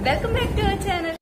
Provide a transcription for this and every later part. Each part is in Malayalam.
Welcome back to our channel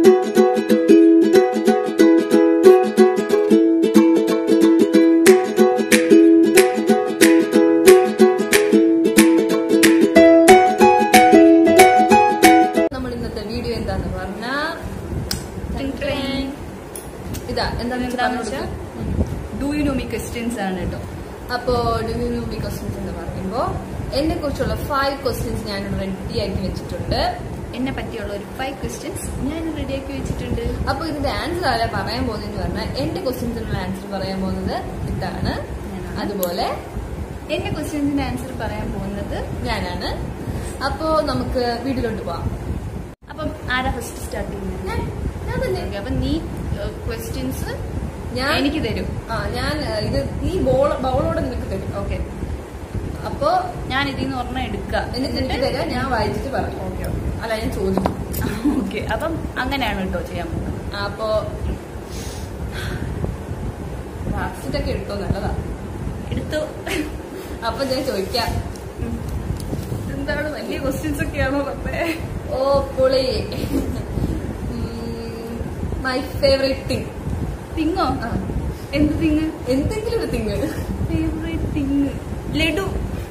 നമ്മൾ ഇന്നത്തെ വീഡിയോ എന്താന്ന് പറഞ്ഞാ ഇതാ എന്താന്ന് എന്താന്ന് വെച്ചാ do you know me questions ആണ് കേട്ടോ അപ്പോ ഡുമിനോമി ക്വസ്റ്റ്യൻസ് എന്ന് പറയുമ്പോ എന്നെ കുറിച്ചുള്ള ഫൈവ് ക്വസ്റ്റ്യൻസ് ഞാൻ റെഡി ആക്കി വെച്ചിട്ടുണ്ട് എന്നെ പറ്റിയുള്ള ഒരു ഫൈവ് ക്വസ്റ്റ്യൻസ് ഞാൻ റെഡിയാക്കി വെച്ചിട്ടുണ്ട് അപ്പൊ ഇതിന്റെ ആൻസർ ആരാ പറയാൻ പോകുന്നതെന്ന് പറഞ്ഞാൽ എന്റെ ക്വസ്റ്റ്യൻസിനുള്ള ആൻസർ പറയാൻ പോകുന്നത് ഇതാണ് ഞാനാണ്. അതുപോലെ എന്റെ ക്വസ്റ്റ്യൻസിന്റെ ആൻസർ പറയാൻ പോകുന്നത് ഞാനാണ് അപ്പോ നമുക്ക് വീട്ടിലോട്ട് പോവാം അപ്പം ആരാ ഫസ്റ്റ് സ്റ്റാർട്ട് ചെയ്യുന്നത് ഞാൻ ഞാൻ തന്നെ Okay, അപ്പൊ നീ ക്വസ്റ്റ്യൻസ് ഞാൻ എനിക്ക് തരും ആ ഞാൻ ഏഹ്, ഇത് ഈ ബോൾ ബൗളോടെ നിനക്ക് തരും ഓക്കെ അപ്പോ ഞാൻ ഇതിൽ നിന്ന് ഒരെണ്ണം എടുക്കുക എന്നിട്ട് എനിക്ക് തരാം ഞാൻ വായിച്ചിട്ട് പറയാം ഓക്കെ ഓക്കെ അല്ല ഞാൻ ചോദിക്കും ഓക്കെ അപ്പം അങ്ങനെയാണ് കേട്ടോ ചെയ്യാൻ പോകുന്നത് അപ്പോ മാർക്സിറ്റ് ഒക്കെ എടുത്തോ നല്ലതാ എടുത്തു അപ്പൊ ഞാൻ ചോദിക്കാം എന്താണ് വലിയ ക്വസ്റ്റ്യൻസ് ഒക്കെയാണോ പപ്പേ ഓ പൊളി മൈ ഫേവറേറ്റ് തിങ് തിങ്ങോ എന്ത് തിങ് എന്തെങ്കിലും ഒരു thing favourite thing laddu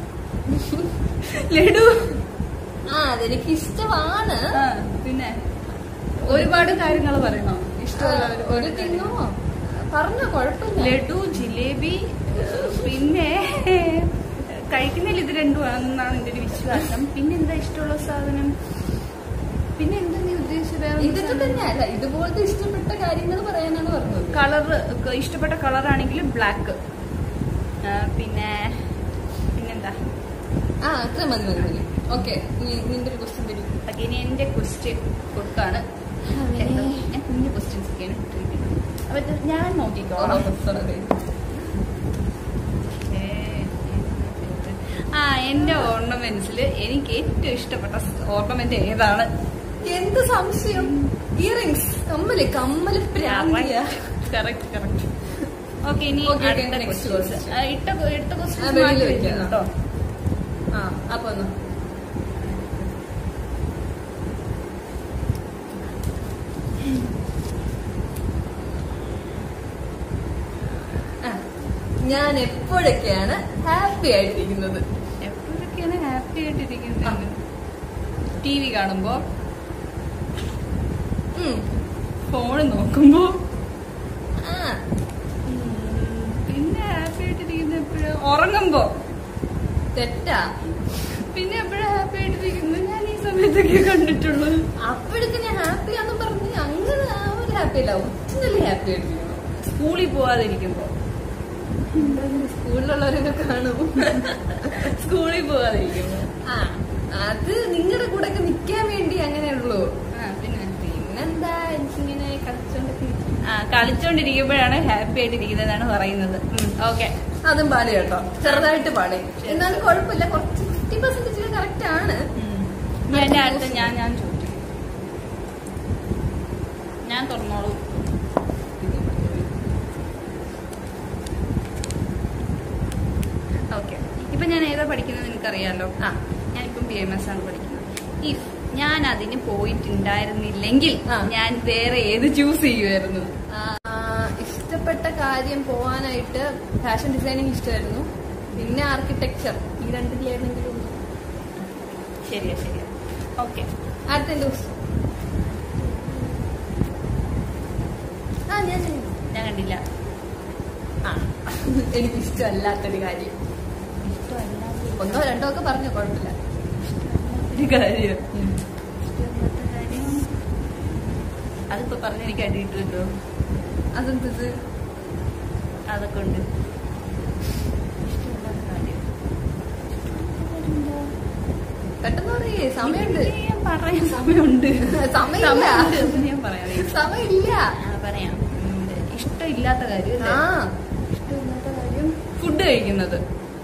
laddu ആ അതെനിക്ക് ഇഷ്ടമാണ് ആ, പിന്നെ ഒരുപാട് കാര്യങ്ങൾ പറയണോ ആ, ഇഷ്ടമല്ല ഒരു ഒരുപാട് തിങ്ങോ കാര്യങ്ങൾ. പറഞ്ഞോ കുഴപ്പമില്ല ലഡു ജിലേബി ഏഹ്, പിന്നെ കഴിക്കുന്നതിൽ ഇത് രണ്ടുമാണെന്നാണ് എന്റെ ഒരു വിശ്വാസം പിന്നെ എന്താ ഇഷ്ടമുള്ള സാധനം പിന്നെ എന്താ നീ ഉദ്ദേശിച്ചത് ഇതൊക്കെ തന്നെ അല്ല ഇതുപോലത്തെ ഇഷ്ടപ്പെട്ട കാര്യങ്ങൾ പറയാനാണ് പറഞ്ഞത് കളർ ഇഷ്ടപ്പെട്ട കളറാണെങ്കിൽ ബ്ലാക്ക് പിന്നെ പിന്നെന്താ ആ അത്ര മതി മതി മതി ഓക്കെ നിന്റെ ഒരു ക്വസ്റ്റ്യൻ തരും ഓക്കെ ഇനി എന്റെ ക്വസ്റ്റ്യൻ കൊടുക്കാണ് എന്തോ, ഞാൻ കുഞ്ഞു ക്വസ്റ്റ്യൻസ് ഒക്കെയാണ് ഇട്ടിരിക്കുന്നത് അപ്പൊ ഇത് ഞാൻ നോക്കിക്കോളാം ആ എന്റെ ഓർണമെന്റ്സിൽ എനിക്ക് ഏറ്റവും ഇഷ്ടപ്പെട്ട ഓർണമെന്റ് ഏതാണ് എന്ത് സംശയം ഇയറിങ്സ് കമ്മല് കമ്മല് പ്രാന്തിയാ കറക്റ്റ് കറക്റ്റ് ഓക്കെ ഇനി Okay, okay, അടുത്ത next questions. question. ആ, ഇട്ട എടുത്ത ആ, ക്വസ്റ്റ്യൻസ് വെളിയിൽ മാറ്റി വെക്കാം. വെക്കണം കേട്ടോ ആ അപ്പൊ ഒന്ന് ആ, ഞാൻ എപ്പോഴൊക്കെയാണ് ഹാപ്പി ആയിട്ടിരിക്കുന്നത് എപ്പോഴൊക്കെയാണ് ഹാപ്പി ആയിട്ടിരിക്കുന്നത് ടി വി കാണുമ്പോ ഉം. ഫോൺ നോക്കുമ്പോ ആ, ഉം, പിന്നെ ഹാപ്പി ആയിട്ടിരിക്കുന്നത് എപ്പോഴാ ഉറങ്ങുമ്പോ തെറ്റാ പിന്നെ എപ്പോഴാ ഹാപ്പി ആയിട്ടിരിക്കുന്നത് ഞാൻ ഈ സമയത്തൊക്കെ കണ്ടിട്ടുള്ളൂ അപ്പോഴൊക്കെ ഞാൻ ഹാപ്പി ആണെന്ന് പറഞ്ഞ് അങ്ങനെ ആ ഒരു ഹാപ്പി അല്ല ഒറിജിനലി ഹാപ്പി ആയിട്ടിരിക്കുന്നു സ്കൂളിൽ പോവാതിരിക്കുമ്പോ സ്കൂളിലുള്ളവരൊക്കെ കാണും സ്കൂളിൽ പോവാതിരിക്കുമ്പോ ആ അത് നിങ്ങളുടെ കൂടെ ഒക്കെ നിക്കാൻ വേണ്ടി അങ്ങനെയുള്ളൂ ആ പിന്നെ പിന്നെന്താ എനിക്കിങ്ങനെ കളിച്ചോണ്ടൊക്കെ ഇരിക്കും. ആ കളിച്ചോണ്ടിരിക്കുമ്പോഴാണ് ഹാപ്പി ആയിട്ടിരിക്കുന്നതാണ് പറയുന്നത് ഓക്കെ അതും പാടി കേട്ടോ ചെറുതായിട്ട് പാടി എന്നാലും കുഴപ്പമില്ല കുറച്ച് ഫിഫ്റ്റി പെർസെന്റേജ് കറക്റ്റ് ആണ് എന്റെ അടുത്ത് ഞാൻ ഞാൻ ചോദിച്ചു ഞാൻ തുറന്നോളൂ ഓക്കെ ഇപ്പൊ ഞാൻ ഏതാ പഠിക്കുന്നത് നിനക്കറിയാലോ ആ ഞാനിപ്പം ബി എം എസ് ആണ് പഠിക്കുന്നത് ഇഫ് ഞാൻ അതിന് പോയിട്ടുണ്ടായിരുന്നില്ലെങ്കിൽ ആ. ഞാൻ വേറെ ഏത് ചൂസ് ചെയ്യുമായിരുന്നു ആ, ഇഷ്ടപ്പെട്ട കാര്യം പോവാനായിട്ട് ഫാഷൻ ഡിസൈനിങ് ഇഷ്ടമായിരുന്നു പിന്നെ ആർക്കിടെക്ചർ ഈ രണ്ടിലായിരുന്നെങ്കിലും ശരിയാ ശരിയാ ഓക്കെ അടുത്ത എന്റെ question. ആ ഞാൻ ഞാൻ- ഞാൻ കണ്ടില്ല ആ എനിക്ക് ഇഷ്ടമല്ലാത്തൊരു കാര്യം ഒന്നോ രണ്ടോ ഒക്കെ പറഞ്ഞു കുഴപ്പമില്ല ഒരു കാര്യം ഇഷ്ടമില്ലാത്ത കാര്യം അതിപ്പോ പറഞ്ഞ എനിക്ക് അടി കിട്ടുമല്ലോ അതെന്തത് അതൊക്കെ ഉണ്ട് ഇഷ്ടമില്ലാത്ത കാര്യം പെട്ടെന്ന് പറയേ സമയമുണ്ട് ഇത് ഞാൻ പറയാൻ സമയമുണ്ട് സമയമില്ല സമയമുണ്ട് എന്ന് ഞാൻ പറയാം സമയമില്ല ആ, പറയാം ഉം, ഇഷ്ടമില്ലാത്ത കാര്യം അല്ലേ? ആ ഇഷ്ടമില്ലാത്ത കാര്യം ഫുഡ് കഴിക്കുന്നത്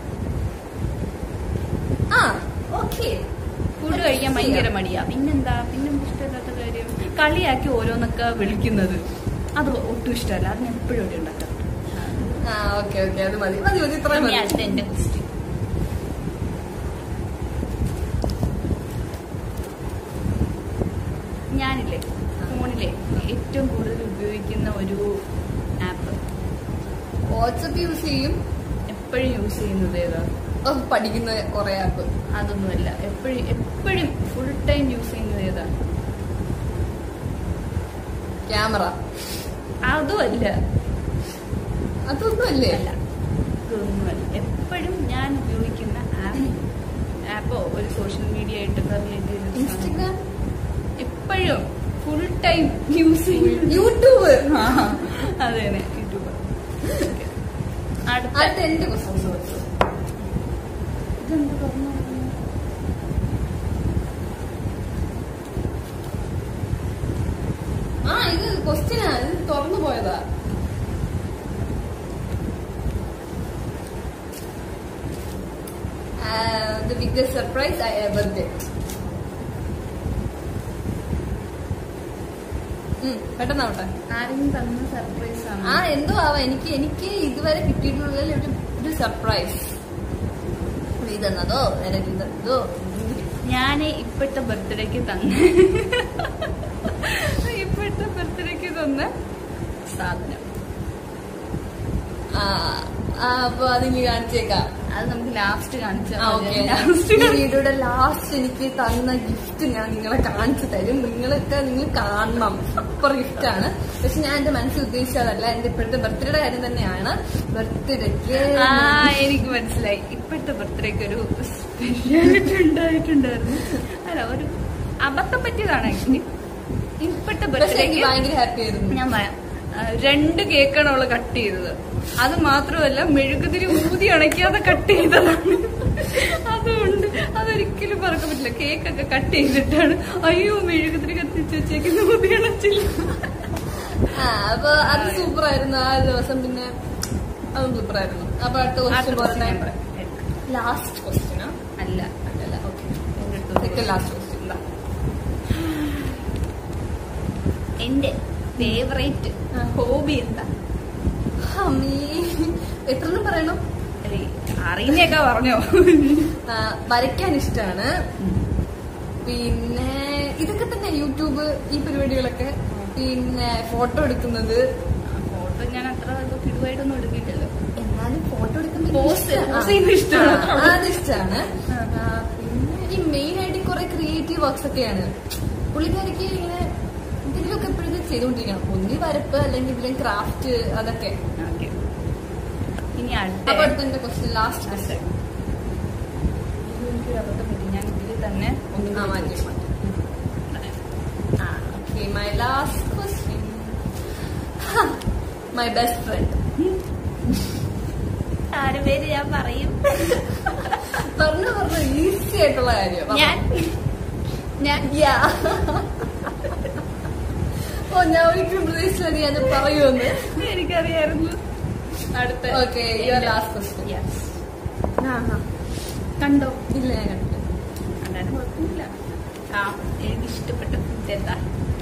ആ ഓക്കെ ഫുഡ് കഴിക്കാൻ ഭയങ്കര മടിയാ പിന്നെന്താ പിന്നെ ഇഷ്ടമില്ലാത്ത കാര്യം കളിയാക്കി ഓരോന്നൊക്കെ വിളിക്കുന്നത് അത് ഒട്ടും ഇഷ്ടമല്ല അത് ഞാൻ എപ്പോഴും ഇവിടെ ഉണ്ടാക്കാറുണ്ട് ആ ഓക്കെ ഓക്കെ അത് മതി മതി മതി ഇത്രയും ഇനി മതി അടുത്ത എന്റെ ക്വസ്റ്റ്യൻ ഞാനില്ലേ ഫോണിലെ ഏറ്റവും കൂടുതൽ ഉപയോഗിക്കുന്ന ഒരു ആപ്പ് വാട്സപ്പ് യൂസ് ചെയ്യും എപ്പോഴും യൂസ് ചെയ്യുന്നത് ഏതാ ഓ, പഠിക്കുന്ന കുറെ ആപ്പ് അതൊന്നുമല്ല എപ്പോഴും എപ്പോഴും ഫുൾ ടൈം യൂസ് ചെയ്യുന്നത് ഏതാ ക്യാമറ അതുമല്ല അതൊന്നും അല്ലേ അല്ല ഇതൊന്നുമല്ല എപ്പോഴും ഞാൻ ഉപയോഗിക്കുന്ന ആപ്പ് ആപ്പോ ഒരു സോഷ്യൽ മീഡിയ ആയിട്ട് റിലേറ്റ് ചെയ്ത ഇൻസ്റ്റഗ്രാം എപ്പോഴും ഫുൾ ടൈം യൂസ് ചെയ്യും യൂട്യൂബ് അതെ അതെ യൂട്യൂബ് അടുത്ത അടുത്ത എന്റെ ക്വസ്റ്റ്യൻസ് ഇതെന്ത് പറഞ്ഞു ആ ഇത് ക്വസ്റ്റ്യനാ ഇത് തുറന്നു പോയതാ the biggest surprise I ever get പെട്ടെന്നാവട്ടെ ആരെങ്കിലും തന്ന സർപ്രൈസ് ആണ് ആ എന്തോ ആവാം എനിക്ക് എനിക്ക് ഇതുവരെ കിട്ടിയിട്ടുള്ളതിൽ ഒരു ഒരു സർപ്രൈസ് നീ തന്നതോ ആരെങ്കിലും തന്നതോ ഞാൻ ഇപ്പോഴത്തെ ബർത്ത്ഡേക്ക് തന്ന ഇപ്പോഴത്തെ ബർത്ത്ഡേക്ക് തന്ന സാധനം ആ ആ, അപ്പൊ അതിനി കാണിച്ചേക്കാം അത് നമുക്ക് ലാസ്റ്റ് കാണിച്ചാൽ ആ, മതി. okay. ലാസ്റ്റ് ഈ വീഡിയോയുടെ ലാസ്റ്റ് എനിക്ക് തന്ന ഗിഫ്റ്റ് ഞാൻ നിങ്ങളെ കാണിച്ചു തരും നിങ്ങളൊക്കെ നിങ്ങൾ കാണണം സൂപ്പർ ഗിഫ്റ്റ് ആണ് പക്ഷെ ഞാൻ എന്റെ മനസ്സിൽ ഉദ്ദേശിച്ചതല്ല എന്റെ ഇപ്പോഴത്തെ ബർത്ത്ഡേയുടെ കാര്യം തന്നെയാണ് ബർത്ത്ഡേക്ക് ആ എനിക്ക് മനസ്സിലായി ഇപ്പോഴത്തെ ബർത്ത്ഡേക്ക് ഒരു സ്പെഷ്യാലിറ്റി ഉണ്ടായിട്ടുണ്ടായിരുന്നു അല്ല ഒരു അബദ്ധം പറ്റിയതാണ് ആക്ച്വലി ഇപ്പോഴത്തെ പക്ഷെ എനിക്ക് ബർത്ത്ഡേക്ക് ഭയങ്കര ഹാപ്പി ആയിരുന്നു ഞാൻ പറയാം ആ, രണ്ട് കേക്കാണ് അവള് കട്ട് ചെയ്തത് അത് മാത്രമല്ല മെഴുകുതിരി ഊതി അണയ്ക്കാതെ കട്ട് ചെയ്തതാണ് അതുകൊണ്ട് അതൊരിക്കലും പറക്കാൻ പറ്റില്ല കേക്കൊക്കെ കട്ട് ചെയ്തിട്ടാണ് അയ്യോ മെഴുകുതിരി കത്തിച്ച് വെച്ചേക്കുന്ന ഊതി അണച്ചില്ല ആ അപ്പൊ അത് സൂപ്പർ ആയിരുന്നു ആ ദിവസം പിന്നെ അതും സൂപ്പർ ആയിരുന്നു അപ്പൊ അടുത്ത ക്വസ്റ്റ്യൻ question ഞാൻ പറഞ്ഞ പറയാം. ലാസ്റ്റ് ക്വസ്റ്റ്യനാ അല്ല അല്ലല്ല ഓക്കെ എൻ്റെ അടുത്ത് സെക്കൻഡ് ലാസ്റ്റ് ക്വസ്റ്റ്യൻ എന്റെ ഫേവറേറ്റ് ഹോബി എന്താ അമ്മീ എത്ര പറയണം അല്ലേ അറിയുന്നൊക്കെ പറഞ്ഞോ ആ, വരയ്ക്കാൻ ഇഷ്ടമാണ് പിന്നെ ഇതൊക്കെ തന്നെ യൂട്യൂബ് ഈ പരിപാടികളൊക്കെ പിന്നെ ഫോട്ടോ എടുക്കുന്നത് ഫോട്ടോ ഞാൻ അത്ര കിടുവായിട്ടൊന്നും എടുക്കില്ലല്ലോ എന്നാലും ഫോട്ടോ എടുക്കുന്നത് Pose- ഇഷ്ടാ. pose ചെയ്യുന്നത് ഇഷ്ടാണ്. ആ, അത് ഇഷ്ടമാണ് പിന്നെ ഈ മെയിൻ ആയിട്ട് കുറെ ക്രിയേറ്റീവ് വർക്ക്സ് ഒക്കെയാണ് പുള്ളിക്കാരിക്ക് ഇങ്ങനെ എന്തെങ്കിലുമൊക്കെ എപ്പോഴും ചെയ്തുകൊണ്ടിരിക്കണം ഒന്നി വരപ്പ് അല്ലെങ്കിൽ ഇതിലും ക്രാഫ്റ്റ് അതൊക്കെ ഓക്കെ ഇനി അപ്പൊ അടുത്ത അടുത്ത എന്റെ ക്വസ്റ്റ്യൻ ലാസ്റ്റ് ക്വസ്റ്റ്യൻ ഇത് എനിക്കൊരു അബദ്ധം പറ്റി ഞാൻ ഇതിൽ തന്നെ ഒന്നും ആ മാറ്റി ആ okay my last question my best friend ആറ് പേര് ഞാൻ പറയും പറഞ്ഞു പറഞ്ഞു ഈസി ആയിട്ടുള്ള കാര്യം ഞാൻ ഞാൻ Yeah. ഓ ഞാൻ ഒരിക്കലും പ്രതീക്ഷിച്ചില്ല നീ അത് പറയുമെന്ന് എനിക്കറിയായിരുന്നു അടുത്ത okay your last question Yes. കണ്ടോ ഇല്ല ഞാൻ കണ്ടില്ല അല്ലാതെ കുഴപ്പമില്ല ആ എനിക്ക് ഇഷ്ടപ്പെട്ട ഫുഡ് എന്താ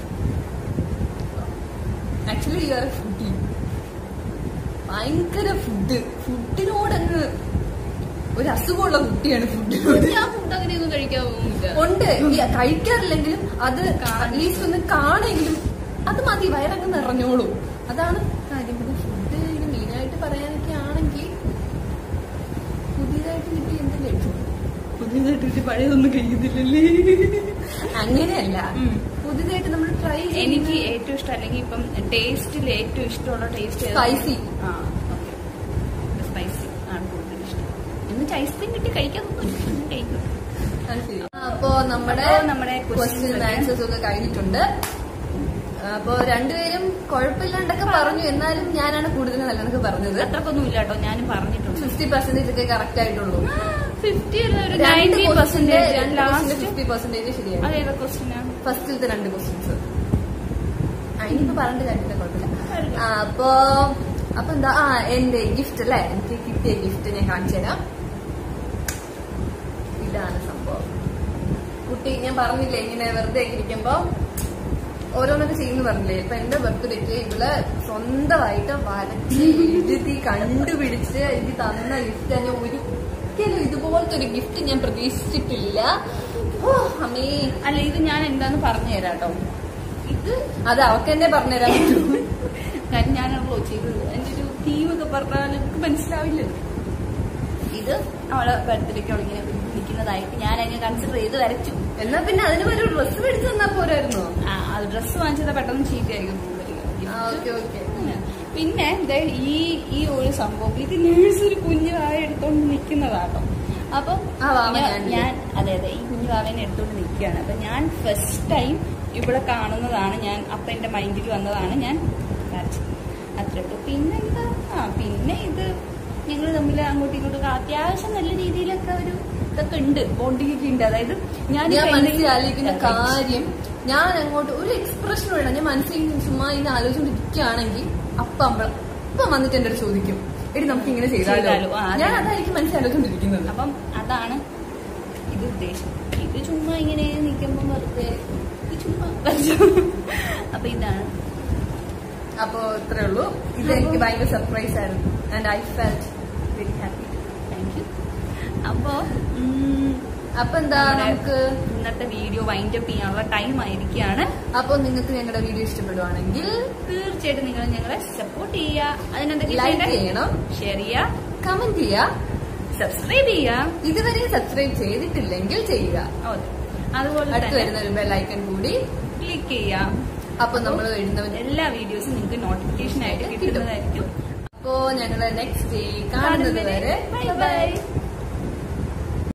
ആക്ച്വലി യു ആർ ഫുഡി ഭയങ്കര ഫുഡ് ഫുഡിനോട് അങ്ങ് ഒരു അസുഖമുള്ള കുട്ടിയാണ് ഫുഡിനോട് ഞാൻ ഫുഡ് അങ്ങനെയൊന്നും കഴിക്കാൻ പോകുന്നില്ല ഉണ്ട് ഈ കഴിക്കാറില്ലെങ്കിലും അത് അറ്റ്ലീസ്റ്റ് ഒന്ന് കാണെങ്കിലും അത് മതി വയറങ്ങ് നിറഞ്ഞോളൂ അതാണ് കാര്യം പിന്നെ ഫുഡ് മെയിനായിട്ട് പറയാനൊക്കെ ആണെങ്കിൽ പുതിയതായിട്ട് കിട്ടി എന്ത് കഴിച്ചു പുതിയതായിട്ട് ഇത് പഴയതൊന്നും കഴിക്കുന്നില്ലല്ലേ അങ്ങനെയല്ല ഉം. പുതിയതായിട്ട് നമ്മൾ ട്രൈ എനിക്ക് ഏറ്റവും ഇഷ്ടം അല്ലെങ്കിൽ ഇപ്പം ടേസ്റ്റിൽ ഏറ്റവും ഇഷ്ടമുള്ള ടേസ്റ്റ് Spicy. ആ ഓക്കെ സ്പൈസി ആണ് കൂടുതൽ ഇഷ്ടം എന്നിട്ട് ഐസ്ക്രീം കിട്ടി കഴിക്കാൻ തോന്നുന്നു കഴിക്കും അപ്പോ നമ്മുടെ അപ്പോ നമ്മുടെ questions ക്വസ്റ്റ്യൻ ഒക്കെ- ആൻസേഴ്സ് ഒക്കെ കഴിഞ്ഞിട്ടുണ്ട് അപ്പോ രണ്ടുപേരും കുഴപ്പമില്ലാണ്ടൊക്കെ പറഞ്ഞു എന്നാലും ഞാനാണ് കൂടുതൽ നല്ലതൊക്കെ പറഞ്ഞത് അത്രക്കൊന്നും ഇല്ല കേട്ടോ ഞാൻ പറഞ്ഞിട്ടുണ്ട് ഫിഫ്റ്റി പെർസെന്റേജ് ഒക്കെ കറക്റ്റ് ആയിട്ടുള്ളൂ ഫിഫ്റ്റി അല്ല ഒരു രണ്ട് നയൻറ്റി ക്വസ്റ്റിന്റെ പെർസെന്റേജ് രണ്ട് ലാസ്റ്റ് ഫിഫ്റ്റി പെർസെന്റേജ് ശരിയാണ് അതേതാ ക്വസ്റ്റിനാ ഫസ്റ്റിലത്തെ രണ്ട് ക്വസ്റ്റ്യൻസ് അതിനിപ്പോ പറഞ്ഞിട്ട് കാര്യമില്ല കുഴപ്പമില്ല ആ, അപ്പോ അപ്പൊ എന്താ ആ എന്റെ ഗിഫ്റ്റ് അല്ലേ എനിക്ക് കിട്ടിയ ഗിഫ്റ്റ് ഞാൻ കാണിച്ചു തരാം ഇതാണ് സംഭവം കുട്ടി ഞാൻ പറഞ്ഞില്ലേ ഇങ്ങനെ വെറുതെ ഇരിക്കുമ്പോ ഓരോന്നൊക്കെ ചെയ്യുന്നു പറഞ്ഞില്ലേ ഇപ്പൊ എന്റെ ബർത്ത്ഡേക്ക് ഇവള് സ്വന്തമായിട്ട് വരച്ച് എഴുതി കണ്ടുപിടിച്ച് എനിക്ക് തന്ന ഗിഫ്റ്റ് ഞാൻ ഒരിക്കലും ഇതുപോലത്തെ ഒരു ഗിഫ്റ്റ് ഞാൻ പ്രതീക്ഷിച്ചിട്ടില്ല ഓ അമ്മേ അല്ല ഇത് ഞാൻ എന്താന്ന് പറഞ്ഞു തരാം കേട്ടോ ഇത് അത് അവക്ക് തന്നെ പറഞ്ഞുതരാൻ പറ്റും കാര്യം ഞാനാണല്ലോ ചെയ്തത് എന്റെ ഒരു തീമൊക്കെ പറഞ്ഞാൽ നമുക്ക് മനസ്സിലാവില്ലല്ലോ ഇത് അവളെ ബർത്ത്ഡേക്ക് അവളിങ്ങനെ നിൽക്കുന്നതായിട്ട് ഞാൻ അതിനെ കൺസിഡർ ചെയ്ത് വരച്ചു എന്നാ പിന്നെ അതിന് ഒരു ഡ്രസ്സ് മേടിച്ചു തന്നാ പോരായിരുന്നോ ആ അത് ഡ്രസ്സ് വാങ്ങിച്ചത് പെട്ടെന്ന് ചീത്തയായിരിക്കും ആ ഓക്കെ ഓക്കെ അങ്ങനെ. പിന്നെ ദേ ഈ ഈ ഒരു സംഭവം ഇത് നേഴ്സ് ഒരു കുഞ്ഞു വാവ എടുത്തോണ്ട് നിൽക്കുന്നതാട്ടോ അപ്പൊ ആ വാവ ഞാൻ- ഞാൻ ഞാൻ അതെ അതെ ഈ കുഞ്ഞു വാവേനെ എടുത്തോണ്ട് നിൽക്കുകയാണ് അപ്പൊ ഞാൻ ഫസ്റ്റ് ടൈം ഇവിടെ കാണുന്നതാണ് ഞാൻ അപ്പൊ എന്റെ മൈൻഡിൽ വന്നതാണ് ഞാൻ വരച്ചത് അത്രേ ഉള്ളൂ പിന്നെ എന്താ ആ പിന്നെ ഇത് ഞങ്ങൾ തമ്മിൽ അങ്ങോട്ടും ഇങ്ങോട്ടും അത്യാവശ്യം നല്ല രീതിയിലൊക്കെ ഒരു ഇതൊക്കെ ഉണ്ട് ബോണ്ടിങ് ഒക്കെ ഉണ്ട് അതായത് ഞാൻ ഞാൻ ഇപ്പൊ മനസ്സിൽ എന്തെങ്കിലും- ആലോചിക്കുന്ന കാര്യം ഞാൻ അങ്ങോട്ട് ഒരു എക്സ്പ്രഷൻ വേണം ഞാൻ മനസ്സിൽ ചുമ്മാ ഇങ്ങനെ ആലോചിച്ചുകൊണ്ടിരിക്കുകയാണെങ്കിൽ അപ്പം അമ്പ അപ്പം വന്നിട്ട് എന്റെ അടുത്ത് ചോദിക്കും എടി നമുക്ക് ഇങ്ങനെ ചെയ്താലോ ചെയ്താലോ? ആ, അതെ. ഞാൻ അതായിരിക്കും മനസ്സിലാലോചിച്ചോണ്ടിരിക്കുന്നത് അപ്പം അതാണ് ഇത് ഉദ്ദേശം ഇത് ചുമ്മാ ഇങ്ങനെ നിൽക്കുമ്പോൾ വെറുതെ ഇത് ചുമ്മാ വരച്ചു. അപ്പൊ ഇതാണ് അപ്പോ ഇത്രേ ഉള്ളൂ ഇത് എനിക്ക് ഭയങ്കര സർപ്രൈസ് ആയിരുന്നു and I felt very happy thank you അപ്പോ ഉം, അപ്പൊ എന്താ നമ്മുടെ നമുക്ക് ഇന്നത്തെ വീഡിയോ വൈൻഡ് അപ്പ് ചെയ്യാനുള്ള ടൈം ആയിരിക്കുകയാണ് അപ്പൊ നിങ്ങൾക്ക് ഞങ്ങളുടെ വീഡിയോ ഇഷ്ടപ്പെടുവാണെങ്കിൽ തീർച്ചയായിട്ടും നിങ്ങൾ ഞങ്ങളെ സപ്പോർട്ട് ചെയ്യുക ലൈക്ക് ചെയ്യണം ഷെയർ ചെയ്യുക കമന്റ് ചെയ്യുക സബ്സ്ക്രൈബ് ചെയ്യുക ഇതുവരെ സബ്സ്ക്രൈബ് ചെയ്തിട്ടില്ലെങ്കിൽ ചെയ്യുക അതെ. അതുപോലെ അടുത്ത് തന്നെ വരുന്ന ഒരു ബെല്ലൈക്കൺ കൂടി ക്ലിക്ക് ചെയ്യുക അപ്പൊ നമ്മൾ വരുന്നവർ എല്ലാ വീഡിയോസും നിങ്ങൾക്ക് നോട്ടിഫിക്കേഷൻ ആയിട്ട് കിട്ടുന്നതായിരിക്കും അപ്പോ ഞങ്ങള് നെക്സ്റ്റ് ഡേ കാണുന്നത് വരെ ബൈ ബൈ